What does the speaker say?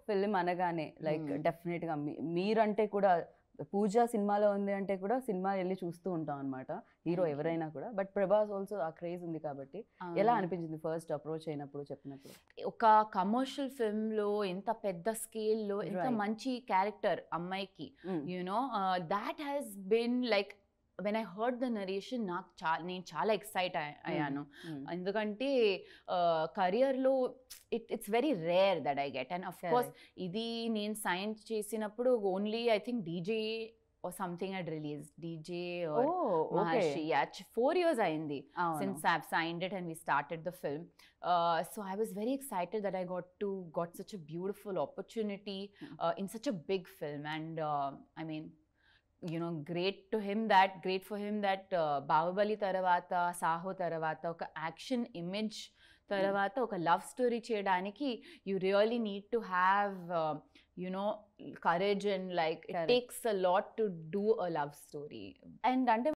Film అనగానే like Hmm. Definite గా మీ- మీరంటే కూడా పూజ సినిమాలో ఉంది అంటే కూడా సినిమా వెళ్ళి చూస్తూ ఉంటాం అనమాట హీరో Thank you. ఎవరైనా కూడా బట్ ప్రభాస్ ఆల్సో ఆ క్రేజ్ ఉంది కాబట్టి ఎలా అనిపించింది ఫస్ట్ అప్రోచ్ అయినప్పుడు చెప్పినప్పుడు ఒక కమర్షియల్ ఫిల్మ్ లో ఇంత పెద్ద స్కేల్ లో ఇంత Right. మంచి క్యారెక్టర్ అమ్మాయికి you know that has been like when I heard the narration నాకు చా నేను చాలా ఎక్సైట్ అయ్యాను ఎందుకంటే కెరియర్లో it it's very rare that I get and of course ఇది నేను సైన్ చేసినప్పుడు only I think DJ or something and release DJ Maharshi four years అయింది since I've signed it and we started the film. Uh, so I was very excited that I got to got such a beautiful opportunity uh, in such a big film, and uh, I mean. You know, great to him that, great for him that uh, Bahubali Taravata, Saho Taravata, ఒక action image తర్వాత ఒక love story చేయడానికి you really need to have you know courage and like it Correct. Takes a lot to do a love story and అంటే